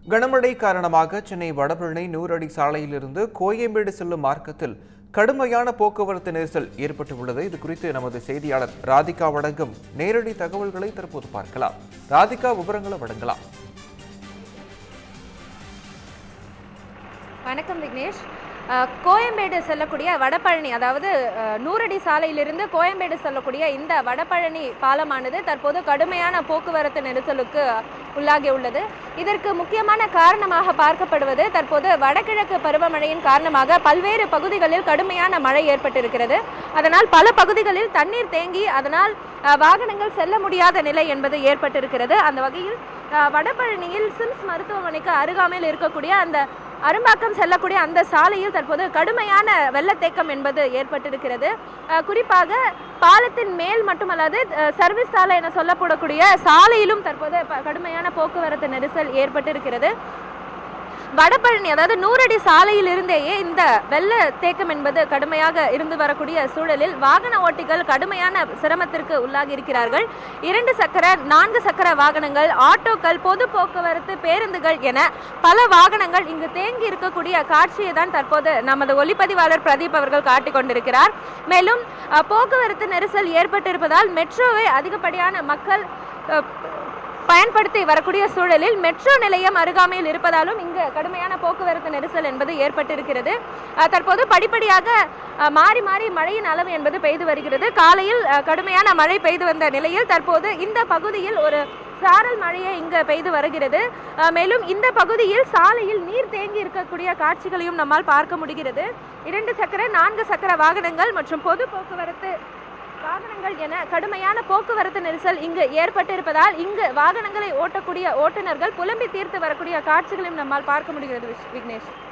கனமழை காரணமாக சென்னை வடபழனி நூறடி சாலையிலிருந்து கோயம்பேடு செல்லும் மார்க்கத்தில் கடுமையான போக்குவரத்து நெரிசல் ஏற்பட்டுள்ளது இது குறித்து நமது செய்தியாளர் ராதிகா வழங்கும் நேரடி தகவல்களை தற்போது பார்க்கலாம் ராதிகா விவரங்களை வழங்கலாம் வணக்கம் விக்னேஷ் அஹ், கோயம்பேடு செல்லக்கூடிய வடபழனி அதாவது அஹ், நூறடி சாலையிலிருந்து கோயம்பேடு செல்லக்கூடிய இந்த வடபழனி பாலமானது தற்போது கடுமையான போக்குவரத்து நெரிசலுக்கு உள்ளாகி உள்ளது இதற்கு முக்கியமான காரணமாக பார்க்கப்படுவது தற்போது வடகிழக்கு பருவமழையின் காரணமாக பல்வேறு பகுதிகளில் கடுமையான மழை ஏற்பட்டிருக்கிறது அதனால் பல பகுதிகளில் தண்ணீர் தேங்கி அதனால் அஹ், வாகனங்கள் செல்ல முடியாத நிலை என்பது ஏற்பட்டிருக்கிறது அந்த வகையில் அஹ், வடபழனியில் சிம்ஸ் மருத்துவமனைக்கு அருகாமையில் இருக்கக்கூடிய அந்த அரும்பாக்கம் செல்லக்கூடிய அந்த சாலையில் தற்போது கடுமையான வெள்ளத்தேக்கம் என்பது ஏற்பட்டிருக்கிறது அஹ் குறிப்பாக பாலத்தின் மேல் மட்டுமல்லாது அஹ் சர்வீஸ் சாலை என சொல்லப்படக்கூடிய சாலையிலும் தற்போது ப- கடுமையான போக்குவரத்து நெரிசல் ஏற்பட்டிருக்கிறது வடபழனி அதாவது நூறடி சாலையில் இருந்தேயே இந்த வெள்ள தேக்கம் என்பது கடுமையாக இருந்து வரக்கூடிய சூழலில் வாகன ஓட்டிகள் கடுமையான சிரமத்திற்கு உள்ளாகி இருக்கிறார்கள் இரண்டு சக்கர நான்கு சக்கர வாகனங்கள் ஆட்டோக்கள் பொது போக்குவரத்து பேருந்துகள் என பல வாகனங்கள் இங்கு தேங்கி இருக்கக்கூடிய காட்சியை தான் தற்போது நமது ஒளிப்பதிவாளர் பிரதீப் அவர்கள் காட்டிக் கொண்டிருக்கிறார் மேலும் அஹ், போக்குவரத்து நெரிசல் ஏற்பட்டிருப்பதால் மெட்ரோவை அதிகப்படியான மக்கள் அஹ், பயன்படுத்தி வரக்கூடிய சூழலில் மெட்ரோ நிலையம் அருகாமையில் இருப்பதாலும் இங்கு கடுமையான போக்குவரத்து நெரிசல் என்பது ஏற்பட்டிருக்கிறது அஹ், தற்போது படிப்படியாக அஹ், மாறி மாறி மழையின் அளவு என்பது பெய்து வருகிறது காலையில் அஹ், கடுமையான மழை பெய்து வந்த நிலையில் தற்போது இந்த பகுதியில் ஒரு சாரல் மழையே இங்கு பெய்து வருகிறது அஹ், மேலும் இந்த பகுதியில் சாலையில் நீர் தேங்கி இருக்கக்கூடிய காட்சிகளையும் நம்மால் பார்க்க முடிகிறது இரண்டு சக்கர நான்கு சக்கர வாகனங்கள் மற்றும் பொது போக்குவரத்து வாகனங்கள் என கடுமையான போக்குவரத்து நெரிசல் இங்கு ஏற்பட்டிருப்பதால் இங்கு வாகனங்களை ஓட்டக்கூடிய ஓட்டுநர்கள் புலம்பி தீர்த்து வரக்கூடிய காட்சிகளையும் நம்மால் பார்க்க முடிகிறது விஷ்- விக்னேஷ்